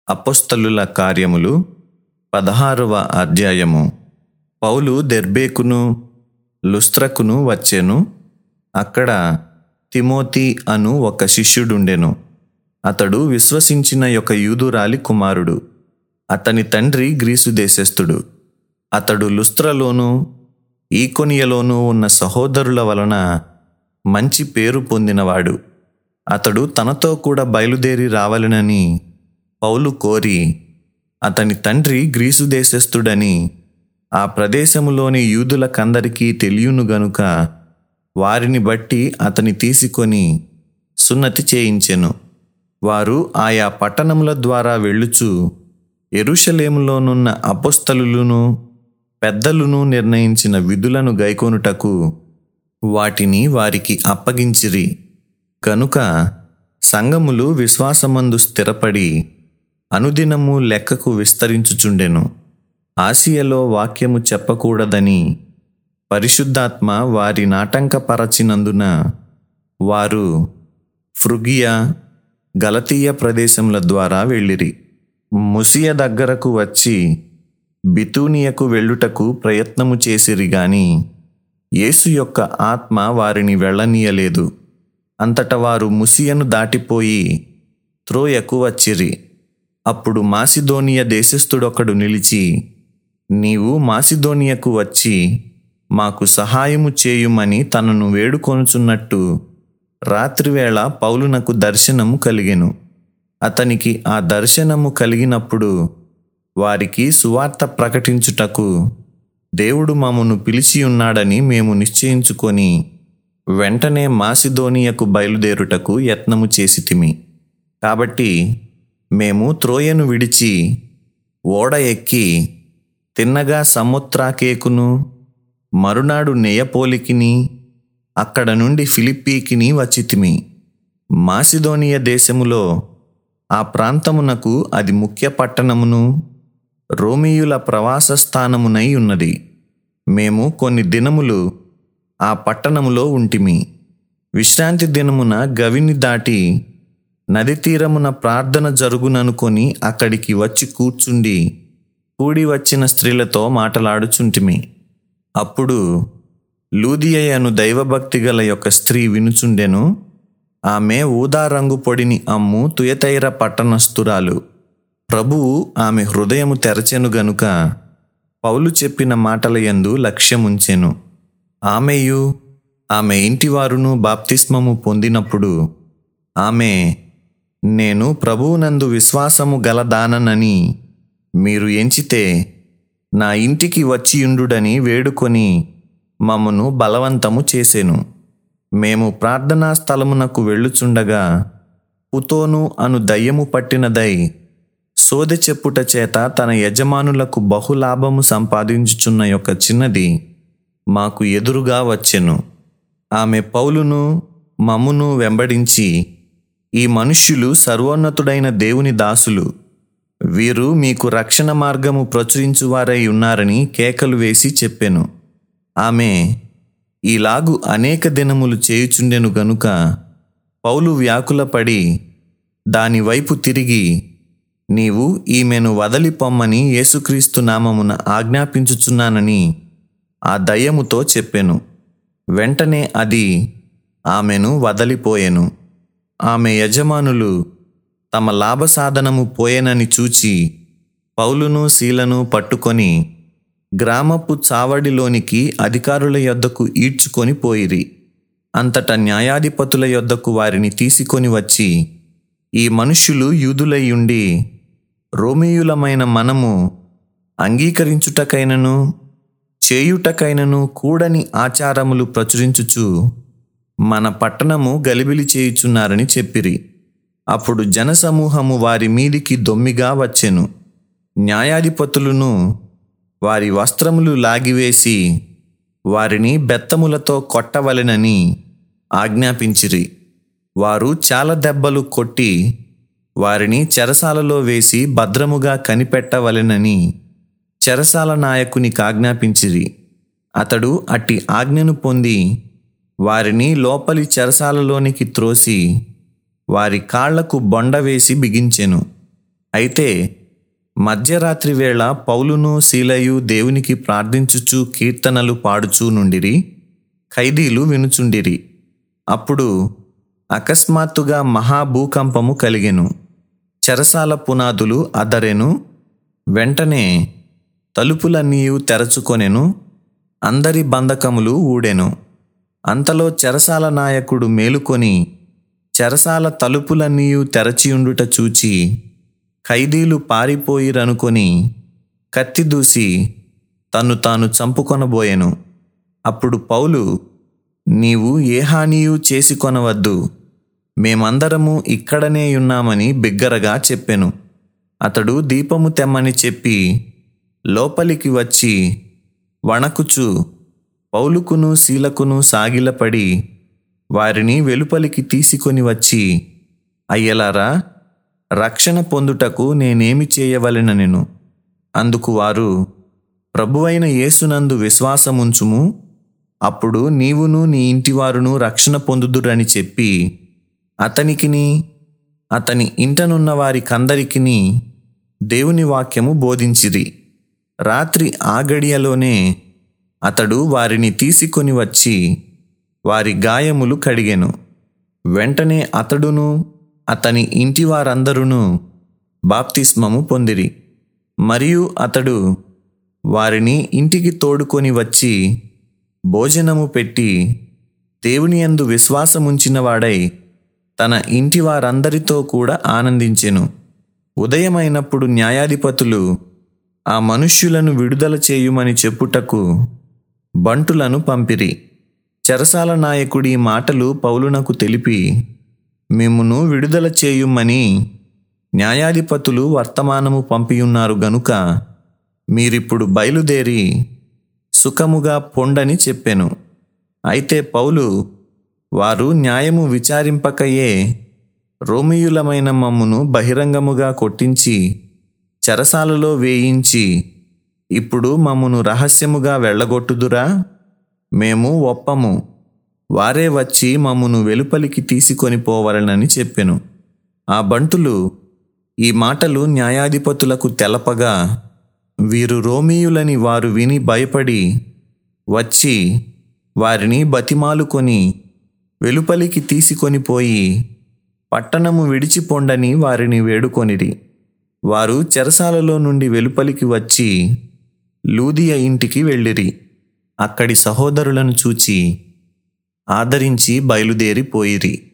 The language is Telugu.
అపోస్తలుల కార్యములు పదహారవ అధ్యాయము పౌలు దెర్బేకును లుస్త్రకును వచ్చెను అక్కడ తిమోతి అను ఒక శిష్యుడుండెను అతడు విశ్వసించిన యొక్క యూదురాలి కుమారుడు అతని తండ్రి గ్రీసు దేశస్థుడు అతడు లుస్త్రలోను ఈకొనియలోనూ ఉన్న సహోదరుల వలన మంచి పేరు పొందినవాడు అతడు తనతో కూడా బయలుదేరి రావాలనని పౌలు కోరి అతని తండ్రి గ్రీసు దేశస్థుడని ఆ ప్రదేశములోని యూదులకందరికీ తెలియను గనుక వారిని బట్టి అతని తీసుకొని సున్నతి చేయించెను వారు ఆయా పట్టణముల ద్వారా వెళ్ళుచు ఎరుషలేములోనున్న అపోస్తలులను పెద్దలును నిర్ణయించిన విధులను గైకొనుటకు వాటిని వారికి అప్పగించిరి కనుక సంఘములు విశ్వాసమందు స్థిరపడి అనుదినము లెక్కకు విస్తరించుచుండెను ఆసియలో వాక్యము చెప్పకూడదని పరిశుద్ధాత్మ వారి నాటంకపరచినందున వారు ఫ్రుగియా గలతీయ ప్రదేశముల ద్వారా వెళ్ళిరి ముసియ దగ్గరకు వచ్చి బితూనియకు వెళ్ళుటకు ప్రయత్నము చేసిరి గాని యేసు యొక్క ఆత్మ వారిని వెళ్ళనీయలేదు అంతట వారు ముసియను దాటిపోయి త్రోయకు వచ్చిరి అప్పుడు మాసిదోనియ దేశస్థుడొకడు నిలిచి నీవు మాసిదోనియకు వచ్చి మాకు సహాయము చేయుమని తనను వేడుకొనుచున్నట్టు రాత్రివేళ పౌలునకు దర్శనము కలిగెను అతనికి ఆ దర్శనము కలిగినప్పుడు వారికి సువార్త ప్రకటించుటకు దేవుడు మమ్మను పిలిచి ఉన్నాడని మేము నిశ్చయించుకొని వెంటనే మాసిదోనియకు బయలుదేరుటకు యత్నము చేసితిమి కాబట్టి మేము త్రోయను విడిచి ఓడ ఎక్కి తిన్నగా సముత్రాకేకును మరునాడు నెయపోలికిని అక్కడ నుండి ఫిలిప్పీకిని వచ్చితిమి మాసిదోనియ దేశములో ఆ ప్రాంతమునకు అది ముఖ్య పట్టణమును రోమియుల ప్రవాస స్థానమునై ఉన్నది మేము కొన్ని దినములు ఆ పట్టణములో ఉంటిమి విశ్రాంతి దినమున గవిని దాటి నది తీరమున ప్రార్థన జరుగుననుకొని అక్కడికి వచ్చి కూర్చుండి కూడి వచ్చిన స్త్రీలతో మాటలాడుచుంటిమి అప్పుడు లూదియ అను దైవభక్తి గల యొక్క స్త్రీ వినుచుండెను ఆమె ఊదా రంగు పొడిని అమ్ము తుయతైర పట్టణస్థురాలు ప్రభువు ఆమె హృదయము తెరచెను గనుక పౌలు చెప్పిన మాటల యందు లక్ష్యముంచెను ఆమెయు ఆమె ఇంటివారును బాప్తిస్మము పొందినప్పుడు ఆమె నేను ప్రభువునందు విశ్వాసము గలదాననని మీరు ఎంచితే నా ఇంటికి వచ్చియుండుడని వేడుకొని మమ్మను బలవంతము చేసెను మేము ప్రార్థనా స్థలమునకు వెళ్ళుచుండగా పుతోను అను దయ్యము పట్టినదై సోదె చెప్పుట చేత తన యజమానులకు బహులాభము సంపాదించుచున్న యొక్క చిన్నది మాకు ఎదురుగా వచ్చెను ఆమె పౌలును మమ్మును వెంబడించి ఈ మనుష్యులు సర్వోన్నతుడైన దేవుని దాసులు వీరు మీకు రక్షణ మార్గము ప్రచురించువారై ఉన్నారని కేకలు వేసి చెప్పెను ఆమె ఈలాగు అనేక దినములు చేయుచుండెను గనుక పౌలు వ్యాకులపడి దాని వైపు తిరిగి నీవు ఈమెను వదలి పొమ్మని యేసుక్రీస్తు నామమున ఆజ్ఞాపించుచున్నానని ఆ దయ్యముతో చెప్పెను వెంటనే అది ఆమెను వదలిపోయెను ఆమె యజమానులు తమ లాభసాధనము పోయెనని చూచి పౌలును శీలను పట్టుకొని గ్రామపు చావడిలోనికి అధికారుల యొద్దకు ఈడ్చుకొని పోయిరి అంతట న్యాయాధిపతుల యొద్దకు వారిని తీసుకొని వచ్చి ఈ మనుష్యులు యూదులయ్యుండి రోమియులమైన మనము అంగీకరించుటకైనను చేయుటకైనను కూడని ఆచారములు ప్రచురించుచు మన పట్టణము గలిబిలి చేయుచున్నారని చెప్పిరి అప్పుడు జనసమూహము వారి మీదికి దొమ్మిగా వచ్చెను న్యాయాధిపతులను వారి వస్త్రములు లాగివేసి వారిని బెత్తములతో కొట్టవలెనని ఆజ్ఞాపించిరి వారు చాలా దెబ్బలు కొట్టి వారిని చెరసాలలో వేసి భద్రముగా కనిపెట్టవలెనని చెరసాల నాయకునికి ఆజ్ఞాపించిరి అతడు అట్టి ఆజ్ఞను పొంది వారిని లోపలి చెరసాలలోనికి త్రోసి వారి కాళ్లకు బొండ వేసి బిగించెను అయితే మధ్యరాత్రి వేళ పౌలును శీలయు దేవునికి ప్రార్థించుచు కీర్తనలు పాడుచూ నుండిరి ఖైదీలు వినుచుండిరి అప్పుడు అకస్మాత్తుగా మహాభూకంపము కలిగెను చెరసాల పునాదులు అదరెను వెంటనే తలుపులన్నీయు తెరచుకొనెను అందరి బంధకములు ఊడెను అంతలో చెరసాల నాయకుడు మేలుకొని చెరసాల తలుపులన్నీయు తెరచియుండుట చూచి ఖైదీలు పారిపోయిరనుకొని కత్తి దూసి తన్ను తాను చంపుకొనబోయెను అప్పుడు పౌలు నీవు ఏ హానియు చేసి కొనవద్దు మేమందరము ఇక్కడనే ఉన్నామని బిగ్గరగా చెప్పెను అతడు దీపము తెమ్మని చెప్పి లోపలికి వచ్చి వణకుచు పౌలుకును శీలకును సాగిలపడి వారిని వెలుపలికి తీసుకొని వచ్చి అయ్యలారా రక్షణ పొందుటకు నేనేమి చేయవలెననెను అందుకు వారు ప్రభువైన యేసునందు విశ్వాసముంచుము అప్పుడు నీవును నీ ఇంటివారును రక్షణ పొందుదురని చెప్పి అతనికిని అతని ఇంటనున్న వారికందరికిని దేవుని వాక్యము బోధించిరి రాత్రి ఆ గడియలోనే అతడు వారిని తీసుకొని వచ్చి వారి గాయములు కడిగెను వెంటనే అతడును అతని ఇంటి వారందరూ బాప్తిస్మము పొందిరి మరియు అతడు వారిని ఇంటికి తోడుకొని వచ్చి భోజనము పెట్టి దేవుని యందు విశ్వాసముంచిన వాడై తన ఇంటి వారందరితో కూడా ఆనందించెను ఉదయమైనప్పుడు న్యాయాధిపతులు ఆ మనుష్యులను విడుదల చేయుమని చెప్పుటకు బంటులను పంపిరి చెరసాల నాయకుడి మాటలు పౌలునకు తెలిపి మిమ్మును విడుదల చేయుమని న్యాయాధిపతులు వర్తమానము పంపియున్నారు గనుక మీరిప్పుడు బయలుదేరి సుఖముగా పొండని చెప్పెను అయితే పౌలు వారు న్యాయము విచారింపకయే రోమియులమైన మమ్మును బహిరంగముగా కొట్టించి చెరసాలలో వేయించి ఇప్పుడు మమ్మును రహస్యముగా వెళ్ళగొట్టుదురా మేము ఒప్పము వారే వచ్చి మమ్మును వెలుపలికి తీసుకొని పోవలనని చెప్పెను ఆ బంటులు ఈ మాటలు న్యాయాధిపతులకు తెలపగా వీరు రోమీయులని వారు విని భయపడి వచ్చి వారిని బతిమాలుకొని వెలుపలికి తీసుకొని పోయి పట్టణము విడిచిపోండని వారిని వేడుకొనిరి వారు చెరసాలలో నుండి వెలుపలికి వచ్చి లూదియ ఇంటికి వెళ్ళిరి అక్కడి సహోదరులను చూచి ఆదరించి బయలుదేరిపోయిరి